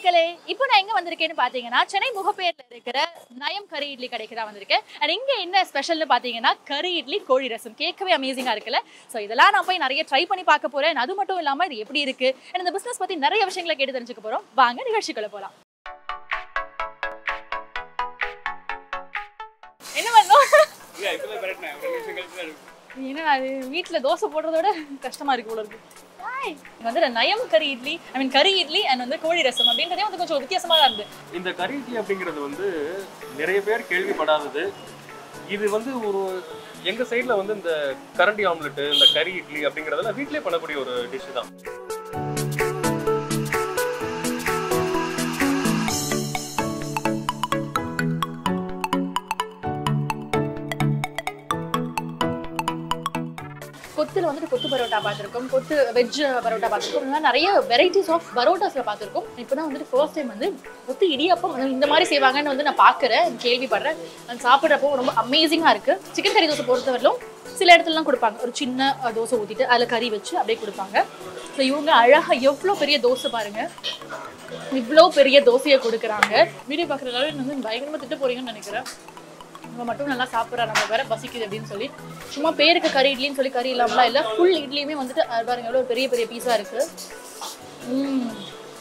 மக்களே இப்போ நான் எங்க வந்திருக்கேன்னு பாத்தீங்கன்னா சென்னை முகப்பேர்ல இருக்கிற நயம் கறி இட்லி கடைக்கு தான் வந்திருக்கேன் அண்ட் இங்க என்ன ஸ்பெஷல்னு பாத்தீங்கன்னா கறி இட்லி கோழி ரசம் கேட்கவே அமேசிங்கா இருக்குல்ல ஸோ இதெல்லாம் நான் போய் நிறைய ட்ரை பண்ணி பார்க்க போறேன் And அது மட்டும் இல்லாம இது எப்படி இருக்கு and இந்த பிசினஸ் பத்தி நிறைய விஷயங்களை கேட்டு தெரிஞ்சுக்க போறோம் வாங்க நிகழ்ச்சிக்குள்ள போலாம் என்ன பண்ணோம் இல்ல இப்பதான் விரட்டினேன் ஒரு நிமிஷம் கழிச்சு தான் இருக்கு. என்ன அது வீட்ல தோசை போடுறதோட கஷ்டமா இருக்கு போல இருக்கு ஹாய். இங்க வந்து நயம் கறி இட்லி ஐ மீன் கறி இட்லி அண்ட் வந்து கோழி ரசம் அப்படின்றதே வந்து கொஞ்சம் வித்தியாசமா தான் இருந்து இந்த கறி இட்லி அப்படிங்கிறது வந்து நிறைய பேர் கேள்விப்படாதது இது வந்து ஒரு எங்க சைடுல வந்து இந்த கரண்டி ஆம்லெட் இந்த கறி இட்லி அப்படிங்கறதெல்லாம் வீட்லயே பண்ணக்கூடிய ஒரு டிஷ் தான் கொத்துல வந்துட்டு கொத்து பரோட்டா பார்த்துருக்கோம் கொத்து வெஜ் பரோட்டா பார்த்துருக்கோம் இந்த மாதிரி நிறைய வெரைட்டிஸ் ஆஃப் பரோட்டாஸ்ல பார்த்துருக்கோம் இப்போ தான் வந்துட்டு ஃபர்ஸ்ட் டைம் வந்து கொத்து இடியாப்பம் வந்து இந்த மாதிரி செய்வாங்கன்னு வந்து நான் பார்க்குறேன் கேள்விப்படுறேன் அது சாப்பிட்றப்போ ரொம்ப அமேசிங்காக இருக்கு சிக்கன் கறி தோசை பொறுத்தவரையிலும் சில இடத்துலலாம் கொடுப்பாங்க ஒரு சின்ன அஹ், தோசை ஊற்றிட்டு அதில் கறி வச்சு அப்படியே கொடுப்பாங்க ஸோ இவங்க அழகாக எவ்வளோ பெரிய தோசை பாருங்க இவ்வளோ பெரிய தோசையை கொடுக்குறாங்க வீடியோ பார்க்குறதால வந்து பயங்கரமாக திட்ட போறீங்கன்னு நினைக்கிறேன் நம்ம மட்டும் நல்லா சாப்பிட்றா நம்ம வேற பசிக்குது அப்படின்னு சொல்லி சும்மா பேருக்கு கறி இட்லின்னு சொல்லி கறி இல்லாமலாம் இல்லை ஃபுல் இட்லியுமே வந்துட்டு அது பாருங்க எவ்வளோ பெரிய பெரிய பீஸா இருக்கு ம்.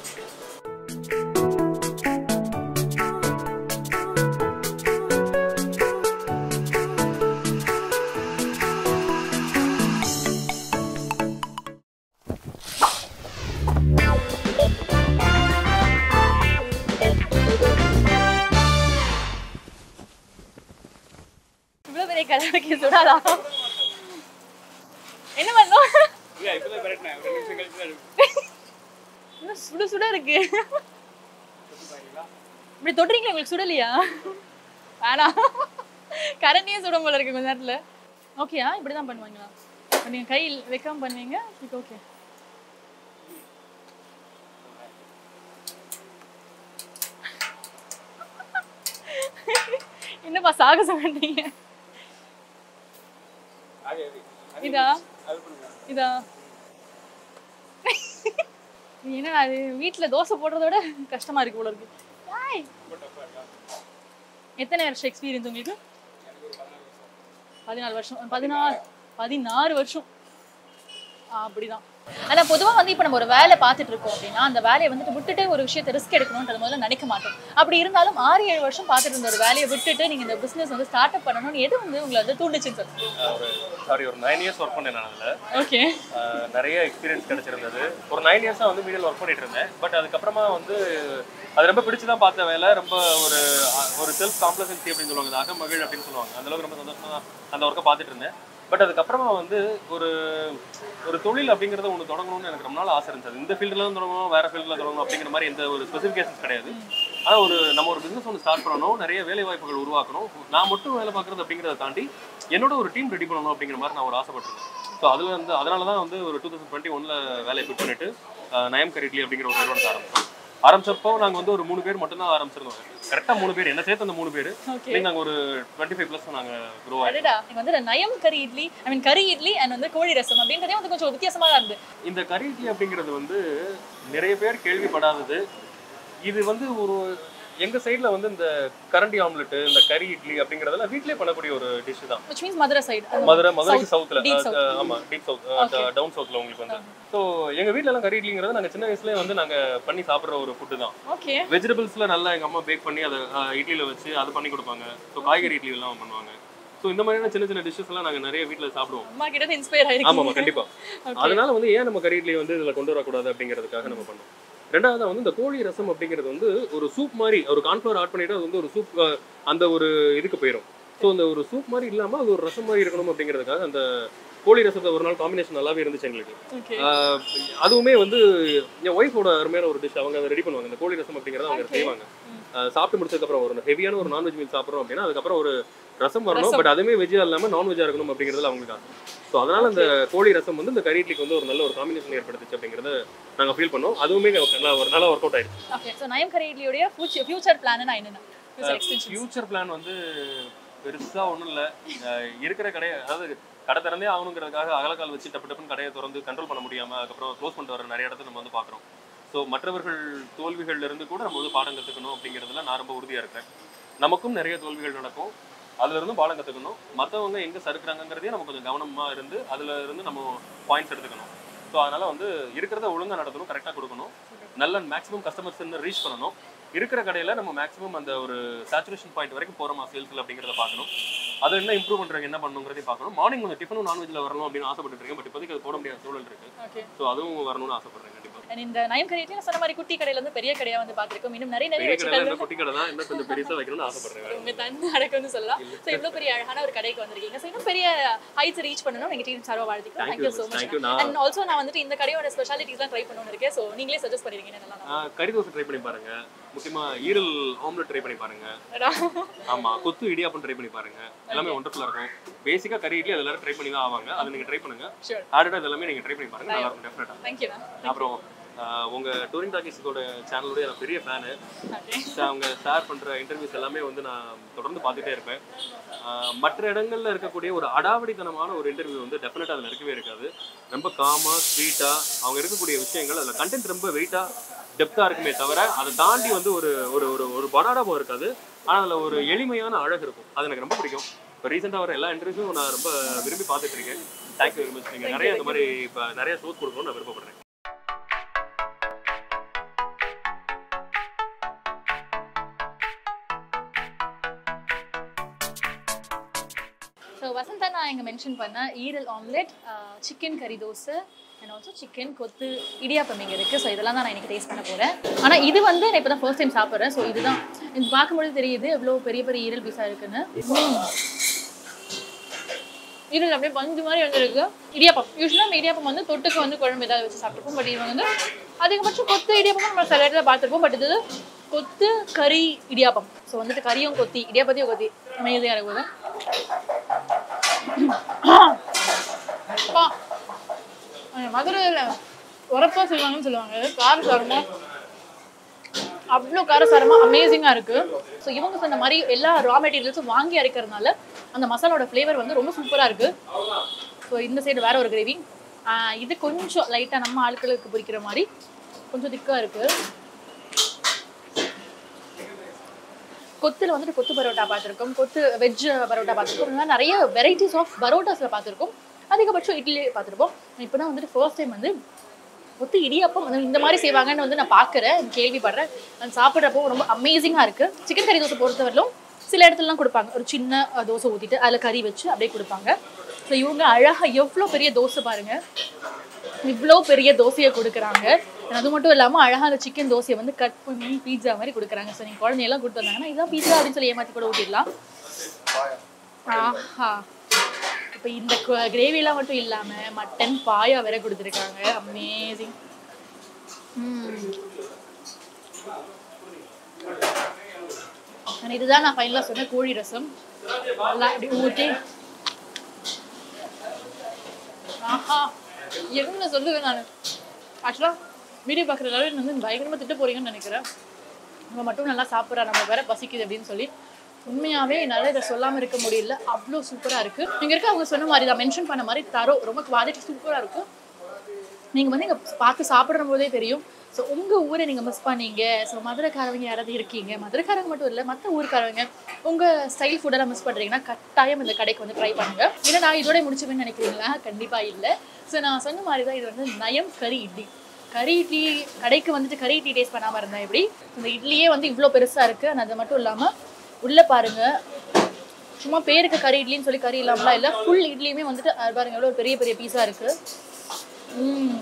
இவ்வளோ பெரிய கலருக்கு சுடாதா என்ன பண்ணோம் இல்ல இப்பதான் விரட்டினேன் ஒரு நிமிஷம் கழிச்சு தான் இருக்கு. இன்னும் சுட சுட இருக்கு இப்படி தொடுறீங்களா உங்களுக்கு சுடலையா வேணாம் கரண்டியே சுடும் போல இருக்கு கொஞ்ச நேரத்துல ஓகேயா இப்படிதான் பண்ணுவாங்களா இப்ப நீங்க கை வைக்காம பண்ணுவீங்க இப்போ ஓகே என்னப்பா சாகசம் பண்ணீங்க ஆகே, ஆகே. அது இதா அது பண்ணுங்க. இதா என்ன அது வீட்ல தோசை போடுறதோட கஷ்டமா இருக்கு போல இருக்கு ஹாய். ரொம்ப tough ஆ இருக்கா? எத்தனை வருஷம் எக்ஸ்பீரியன்ஸ் உங்களுக்கு பதினாலு வருஷம் பதினாறு பதினாறு வருஷம் ஆ, அப்படிதான் ஆனா பொதுவா வந்து இப்ப நம்ம ஒரு வேலை பார்த்துட்டு இருக்கோம் அப்படின்னா அந்த வேலையை வந்துட்டு விட்டுட்டே ஒரு விஷயத்தை ரிஸ்க் எடுக்கணும்ன்றது முதல்ல நினைக்க மாட்டோம் அப்படி இருந்தாலும் ஆறு ஏழு வருஷம் பார்த்துட்டு இருந்த ஒரு வேலையை விட்டுட்டு நீங்க இந்த பிசினஸ் வந்து ஸ்டார்ட் அப் பண்ணணும்னு எது வந்து உங்களை வந்து தூண்டுச்சுன்னு சொல்லுங்க அஹ் ஒரு சாரி ஒரு நைன் இயர்ஸ் ஒர்க் பண்ணேன் நான் அதில் ஓகே நிறைய எக்ஸ்பீரியன்ஸ் கிடைச்சிருந்தது ஒரு நைன் இயர்ஸாக வந்து மீடியில் ஒர்க் பண்ணிட்டு இருந்தேன் பட் அதுக்கப்புறமா வந்து அது ரொம்ப பிடிச்சு தான் பார்த்த வேலை ரொம்ப ஒரு அஹ், ஒரு செல்ஃப் காம்ப்ளசன்சி அப்படின்னு சொல்லுவாங்க இந்த அகமகிழ் அப்படின்னு சொல்லுவாங்க அந்த அளவுக்கு ரொம்ப சந்தோஷமா தான் அந்த ஒர்க்கை பார்த்துட்டு இருந்தேன் பட் அதுக்கப்புறமா வந்து ஒரு ஒரு தொழில் அப்படிங்கிறத ஒன்று தொடங்கணும்னு எனக்கு ரொம்ப நாள் ஆசை இருந்துச்சு இந்த ஃபீல்டில் தான் தொடங்கணும் வேற ஃபீல்டில் தொடங்கணும் அப்படிங்கிற மாதிரி எந்த ஒரு ஸ்பெசிஃபிகேஷன்ஸ் கிடையாது ஆனால் ஒரு நம்ம ஒரு பிஸ்னஸ் ஒன்று ஸ்டார்ட் பண்ணணும் நிறைய வேலை வாய்ப்புகள் உருவாக்கணும் நான் மட்டும் வேலை பார்க்குறது அப்படிங்கிறத தாண்டி என்னோட ஒரு டீம் ரெடி பண்ணணும் அப்படிங்கிற மாதிரி நான் ஒரு ஆசைப்பட்டிருந்தேன் ஸோ அதில் வந்து அதனால தான் வந்து ஒரு டூ தௌசண்ட் டுவெண்ட்டி ஒனில் வேலையை ஃபிட் பண்ணிட்டு அஹ், நயம் கரிட்லி அப்படிங்கிற ஒரு நிறுவனத்தை ஆரம்பிச்சோம் ஆரம்பிச்சப்போ நாங்கள் வந்து ஒரு மூணு பேர் மட்டும்தான் ஆரம்பிச்சிருந்தோம் கரெக்டாக மூணு பேர் என்ன சேர்த்து அந்த மூணு பேர் ஓகே இன்னைக்கு நாங்கள் ஒரு டுவெண்ட்டி ஃபைவ் ப்ளஸ் நாங்கள் க்ரோ ஆகிட்டோம் அடடா நீங்க வந்து நயம் கறி இட்லி ஐ மீன் கறி இட்லி அண்ட் வந்து கோழி ரசம் அப்படின்றதே வந்து கொஞ்சம் வித்தியாசமா தான் இருந்து இந்த கறி இட்லி அப்படிங்கிறது வந்து நிறைய பேர் கேள்விப்படாதது இது வந்து ஒரு எங்க சைடுல வந்து இந்த கரண்டி ஆம்லெட் இந்த கறி இட்லி அப்படிங்கறதெல்லாம் வீட்லயே பண்ணக்கூடிய ஒரு டிஷ் தான் which means Madurai side Madurai மதுரைக்கு சவுத்ல deep south. ஆமா டீப் சவுத் Okay. டவுன் சவுத்ல உங்களுக்கு வந்து ஸோ எங்க வீட்ல எல்லாம் கறி இட்லிங்கிறது நாங்க சின்ன வயசுலயே வந்து நாங்க பண்ணி சாப்பிடுற ஒரு ஃபுட்டு தான் ஓகே வெஜிடபிள்ஸ்ல நல்லா எங்க அம்மா பேக் பண்ணி அதை அஹ், இட்லியில வச்சு அது பண்ணி கொடுப்பாங்க ஸோ காய்கறி இட்லி எல்லாம் பண்ணுவாங்க ஸோ இந்த மாதிரியான சின்ன சின்ன டிஷ்ஷஸ் எல்லாம் நாங்க நிறைய வீட்ல சாப்பிடுவோம் அம்மா கிட்ட இருந்து இன்ஸ்பயர் ஆமா ஆமா ஆயிருக்கீங்க கண்டிப்பா Okay. அதனால வந்து ஏன் நம்ம கறி இட்லி வந்து இதுல கொண்டு வரக்கூடாது அப்படிங்கிறதுக்காக நம்ம பண்ணோம் ரெண்டாவது வந்து இந்த கோழி ரசம் அப்படிங்கிறது வந்து ஒரு சூப் மாதிரி ஒரு கார்ன்ஃபிளவர் ஆட் பண்ணிட்டு அது வந்து ஒரு சூப் அந்த ஒரு இதுக்கு போயிடும் ஸோ அந்த ஒரு சூப் மாதிரி இல்லாம அது ஒரு ரசம் மாதிரி இருக்கணும் அப்படிங்கிறதுக்காக அந்த கோழி ரசத்தை ஒரு நாள் காம்பினேஷன் நல்லாவே இருந்துச்சு எங்களுக்கு ஓகே ஆஹ் அதுவுமே வந்து என் ஒய்ஃபோட அருமையான ஒரு டிஷ் அவங்க அதை ரெடி பண்ணுவாங்க இந்த கோழி ரசம் அப்படிங்கிறத அவங்க Okay. செய்வாங்க ஆஹ் சாப்பிட்டு முடிச்சதுக்கு அப்புறம் ஒரு ஹெவியான ஒரு நான்வெஜ் மீல் சாப்பிட்றோம் அப்படின்னா அதுக்கப்புறம் ஒரு ரசம் வரணும் ரசம். பட் அதுவுமே வெஜ்ஜா இல்லாம நான்வெஜ்ஜா இருக்கணும் அப்படிங்கிறதுல அவங்களுக்கு ஆசை ஸோ அதனால அந்த கோழி ரசம் வந்து இந்த கறி இட்லிக்கு வந்து ஒரு நல்ல ஒரு காம்பினேஷன் ஏற்படுத்துச்சு அப்படிங்கிறத நாங்க ஃபீல் பண்ணோம் அதுவுமே நல்லா ஒரு நல்லா ஒர்க் அவுட் ஆயிடுச்சு ஓகே ஸோ நயம் கறி இட்லியோடைய ஃபியூச்சர் ஃபியூச்சர் பிளான் என்னென்ன ஃபியூச்சர் எக்ஸ்டென்ஷன் ஃபியூச்சர் பிளான் வந்து பெருசா ஒன்றும் இல்லை இருக்கிற கடையை அதாவது கடை திறந்தே ஆகணுங்கிறதுக்காக அகலக்கால் வச்சு டப்பு டப்புன்னு கடையை திறந்து கண்ட்ரோல் பண்ண முடியாம அதுக்கப்புறம் க்ளோஸ் பண்ணிட்டு வர நிறைய இடத்துல நம்ம வந்து பார்க்குறோம் ஸோ மற்றவர்கள் தோல்விகள்ல இருந்து கூட நம்ம வந்து பாடம் கற்றுக்கணும் அப்படிங்கிறதுல நான் ரொம்ப உறுதியாக இருக்கேன் நமக்கும் நிறைய தோல்விகள் நடக்கும் அதுல இருந்தும் பாடம் கற்றுக்கணும் மற்றவங்க எங்கே சறுக்குறாங்கங்கிறதையும் நம்ம கொஞ்சம் கவனமாக இருந்து அதுல இருந்து நம்ம பாயிண்ட்ஸ் எடுத்துக்கணும் ஸோ அதனால வந்து இருக்கிறத ஒழுங்கா நடத்தணும் கரெக்டாக கொடுக்கணும் நல்ல மேக்ஸிமம் கஸ்டமர்ஸ் ரீச் பண்ணணும் இருக்கிற கடையில நம்ம மேக்ஸிமம் அந்த ஒரு சேச்சுரேஷன் பாயிண்ட் வரைக்கும் போறோமா சேல்ஸ்ல அப்படிங்கிறத பார்க்கணும் அதை என்ன இம்ப்ரூவ் பண்றாங்க என்ன பண்ணணுங்கிறதையும் பார்க்கணும் மார்னிங் கொஞ்சம் டிஃபனும் நான்வெஜ்ல வரணும் அப்படின்னு ஆசைப்பட்டு இருக்கேன் பட் இப்போதைக்கு அது போட முடியாத சூழல் இருக்கு ஓகே ஸோ அதுவும் வரணும்னு ஆசைப்படுறேன் கண்டிப்பா அண்ட் இந்த நயம் கடையில சொன்ன மாதிரி குட்டி கடையில இருந்து பெரிய கடையா வந்து பார்த்திருக்கோம் இன்னும் நிறைய நிறைய பெரிய கடையில வச்சுக்கள் இந்த குட்டி கடை தான் இன்னும் கொஞ்சம் பெருசா வைக்கணும்னு ஆசைப்படுறேன் வேற. உங்க தந்து அடக்கம்னு சொல்லலாம் ஸோ இவ்வளோ பெரிய அழகான ஒரு கடைக்கு வந்திருக்கீங்க ஸோ இன்னும் பெரிய ஹைட்ஸ் ரீச் பண்ணணும் எங்க டீம் சார்பாக வாழ்த்துக்கிறோம் Thank thank you you so much. Much Thank you. நான் அண்ட் ஆல்சோ நான் வந்துட்டு இந்த கடையோட ஸ்பெஷாலிட்டிஸ்லாம் ட்ரை பண்ணணும்னு இருக்கேன் ஸோ நீங்களே சஜஸ்ட் பண்ணிருக்கீங்க நல்லா ஆ, கறி தோசை ட்ரை பண்ணி பாருங்க முக்கியமா ஈரல் ஆம்லெட் ட்ரை பண்ணி பாருங்க ஆமா கொத்து இடியாப்பம் ட்ரை பண்ணி பாருங்க எல்லாமே ஒண்டர்ஃபுல்லா இருக்கும் பேசிக்கா கறி இட்லி அது எல்லாரும் ட்ரை பண்ணி தான் ஆவாங்க அதை நீங்க ட்ரை பண்ணுங்க ஷூர் ஆடட் எல்லாமே நீங்க ட்ரை பண்ணி பாருங்க நல்லா இருக்கும் டெஃபினட்டா தேங்க்யூ அப்புறம் ஆ, உங்க டூரிங் டாக்கிஸோட சேனலோட நான் பெரிய ஃபேனு ஓகே அவங்க ஷேர் பண்ற இன்டர்வியூஸ் எல்லாமே வந்து நான் தொடர்ந்து பார்த்துட்டே இருப்பேன் ஆஹ் மற்ற இடங்கள்ல இருக்கக்கூடிய ஒரு அடாவடித்தனமான ஒரு இன்டர்வியூ வந்து டெஃபினட்டா அதுல இருக்கவே இருக்காது ரொம்ப காமா ஸ்வீட்டா அவங்க இருக்கக்கூடிய விஷயங்கள் அதுல கண்டென்ட் ரொம்ப வெயிட்டா டெப்தா இருக்குமே தவிர அதை தாண்டி வந்து ஒரு ஒரு ஒரு ஒரு படாடமும் இருக்காது ஆனா அதுல ஒரு எளிமையான அழகு இருக்கும் அது எனக்கு ரொம்ப பிடிக்கும் இப்போ ரீசெண்டாக வர எல்லா இன்டர்வியூஸும் நான் ரொம்ப விரும்பி பார்த்துட்டு இருக்கேன் தேங்க்யூ வெரி மச் நீங்கள் நிறைய இந்த மாதிரி இப்போ நிறைய ஷோஸ் கொடுக்கணும்னு நான் விருப்பப்படுறேன் ஸோ வசந்தா நான் இங்கே மென்ஷன் பண்ண ஈரல் ஆம்லெட் சிக்கன் கறி தோசை அண்ட் ஆல்சோ சிக்கன் கொத்து இடியாப்பம் இங்கே இருக்குது ஸோ இதெல்லாம் தான் நான் இன்னைக்கு டேஸ்ட் பண்ண போகிறேன் ஆனால் இது வந்து நான் இப்போ தான் ஃபர்ஸ்ட் டைம் சாப்பிட்றேன் ஸோ இதுதான் இது பார்க்கும்போது தெரியுது எவ்வளோ பெரிய பெரிய ஈரல் பீஸாக இருக்குன்னு ம். ஈரல் அப்படியே பஞ்சு மாதிரி வந்துருக்கு இடியாப்பம் யூஸ்வலாக நம்ம இடியாப்பம் வந்து தொட்டுக்கு வந்து குழம்பு ஏதாவது வச்சு சாப்பிட்டுப்போம் பட் இது வந்து அதிகபட்சம் கொத்து இடியாப்பம் நம்ம சில இடத்துல பார்த்துருப்போம் பட் இது கொத்து கறி இடியாப்பம் ஸோ வந்துட்டு கறியும் கொத்தி இடியாப்பத்தையும் கொத்தி அமேசிங்காக இருக்குது அப்பா மதுரையில் உரப்பா சொல்லுவாங்கன்னு சொல்லுவாங்க காரசாரமா அவ்வளோ காரசாரமாக அமேசிங்காக இருக்குது ஸோ இவங்க சொன்ன மாதிரி எல்லா ரா மெட்டீரியல்ஸும் வாங்கி அரைக்கிறதுனால அந்த மசாலோட ஃப்ளேவர் வந்து ரொம்ப சூப்பராக இருக்குது ஸோ இந்த சைடு வேற ஒரு கிரேவி இது கொஞ்சம் லைட்டாக நம்ம ஆட்களுக்கு பிடிக்கிற மாதிரி கொஞ்சம் திக்காக இருக்குது கொத்துல வந்துட்டு கொத்து பரோட்டா பார்த்துருக்கோம் கொத்து வெஜ் பரோட்டா பார்த்துருக்கோம் இந்த மாதிரி நிறைய வெரைட்டிஸ் ஆஃப் பரோட்டாஸில் பார்த்துருக்கோம் அதிகபட்சம் இட்லி பார்த்துருப்போம் இப்போ தான் வந்துட்டு ஃபர்ஸ்ட் டைம் வந்து கொத்து இடியாப்பம் வந்து இந்த மாதிரி செய்வாங்கன்னு வந்து நான் பார்க்குறேன் கேள்விப்படுறேன் அது சாப்பிட்றப்போ ரொம்ப அமேசிங்காக இருக்குது சிக்கன் கறி தோசை பொறுத்தவரையிலும் சில இடத்துலலாம் கொடுப்பாங்க ஒரு சின்ன அஹ், தோசை ஊற்றிட்டு அதில் கறி வச்சு அப்படியே கொடுப்பாங்க ஸோ இவங்க அழகாக எவ்வளோ பெரிய தோசை பாருங்கள் இவ்வளோ பெரிய தோசையை கொடுக்குறாங்க அது மட்டும் இல்லாமல் அழகாக அந்த சிக்கன் தோசையை வந்து கட் பண்ணி பீட்சா மாதிரி கொடுக்குறாங்க ஸோ நீங்கள் குழந்தையெல்லாம் கொடுத்து வந்தாங்கன்னா இதான் பீட்சா அப்படின்னு சொல்லி ஏமாற்றி கூட ஊட்டிடலாம் ஆஹா இப்போ இந்த கிரேவிலாம் மட்டும் இல்லாமல் மட்டன் பாயா வேற கொடுத்துருக்காங்க அமேசிங் இதுதான் நான் ஃபைனலாக சொன்ன கோழி ரசம் நல்லா அப்படி ஊற்றி ஆஹா என்ன சொல்லுவேன் நான் ஆக்சுவலாக வீடியோ பார்க்குற எல்லாரும் வந்து பயங்கரமாக திட்ட போறீங்கன்னு நினைக்கிறேன் நம்ம மட்டும் நல்லா சாப்பிட்றா நம்ம வேற பசிக்குது அப்படின்னு சொல்லி உண்மையாகவே என்னால் இதை சொல்லாமல் இருக்க முடியல அவ்வளோ சூப்பராக இருக்குது இங்கே இருக்க அவங்க சொன்ன மாதிரி தான் மென்ஷன் பண்ண மாதிரி தரோ ரொம்ப குவாலிட்டி சூப்பராக இருக்கும் நீங்கள் வந்து இங்கே பார்த்து சாப்பிடுற போதே தெரியும் ஸோ உங்கள் ஊரை நீங்கள் மிஸ் பண்ணீங்க ஸோ மதுரைக்காரவங்க யாராவது இருக்கீங்க மதுரைக்காரங்க மட்டும் இல்லை மற்ற ஊருக்காரவங்க உங்கள் ஸ்டைல் ஃபுட்டெல்லாம் மிஸ் பண்ணுறீங்கன்னா கட்டாயம் இந்த கடைக்கு வந்து ட்ரை பண்ணுங்க ஏன்னா நான் இதோட முடிச்சுவேன்னு நினைக்கிறீங்களா கண்டிப்பாக இல்லை ஸோ நான் சொன்ன மாதிரி தான் இது வந்து நயம் கறி இட்லி கறி இட்லி கடைக்கு வந்துட்டு கறி இட்லி டேஸ்ட் பண்ணாமல் இருந்தேன் எப்படி இந்த இட்லியே வந்து இவ்வளோ பெருசாக இருக்குது and அது மட்டும் இல்லாமல் உள்ளே பாருங்க சும்மா பேருக்கு கறி இட்லின்னு சொல்லி கறி இல்லாமலாம் இல்லை ஃபுல் இட்லியுமே வந்துட்டு அது பாருங்க எவ்வளோ பெரிய பெரிய பீஸாக இருக்குது ம்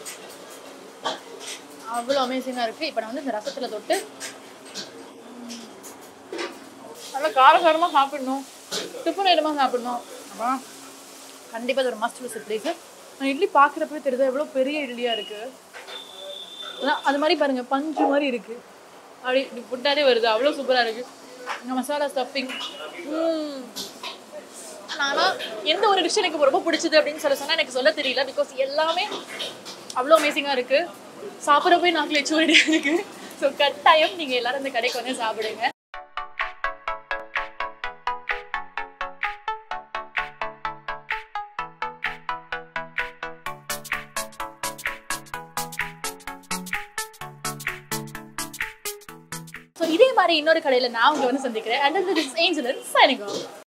அவ்வளோ அமேசிங்காக இருக்குது இப்போ நான் வந்து இந்த ரசத்தில் தொட்டு ம், நல்லா காரசாரமாக சாப்பிடணும் டிஃபன் ஐட்டமாக சாப்பிடணும் அப்போ கண்டிப்பாக இது ஒரு மஸ்ட் விசிட் பிளேஸு நான் இட்லி பார்க்குறப்பவே தெரியுது எவ்வளோ பெரிய இட்லியாக இருக்குது அதான் அது மாதிரி பாருங்க பஞ்சு மாதிரி இருக்குது அப்படி இப்படி புட்டாலே வருது அவ்வளோ சூப்பராக இருக்குது இங்கே மசாலா ஸ்டஃபிங் ஆனால் எந்த ஒரு டிஷ் எனக்கு ரொம்ப பிடிச்சது அப்படின்னு சொல்ல சொன்னால் எனக்கு சொல்ல தெரியல பிகாஸ் எல்லாமே அவ்வளோ அமேசிங்காக இருக்குது சாப்பிட்றப்பே நாக்கில் எச்சுவடியாக இருக்குது ஸோ கட்டாயம் நீங்கள் எல்லாரும் இந்த கடைக்கு வந்து சாப்பிடுங்க இதே மாதிரி இன்னொரு கடையில நான் உங்களை வந்து சந்திக்கிறேன் அண்ட் திஸ் ஏஞ்சலன் சைனிங்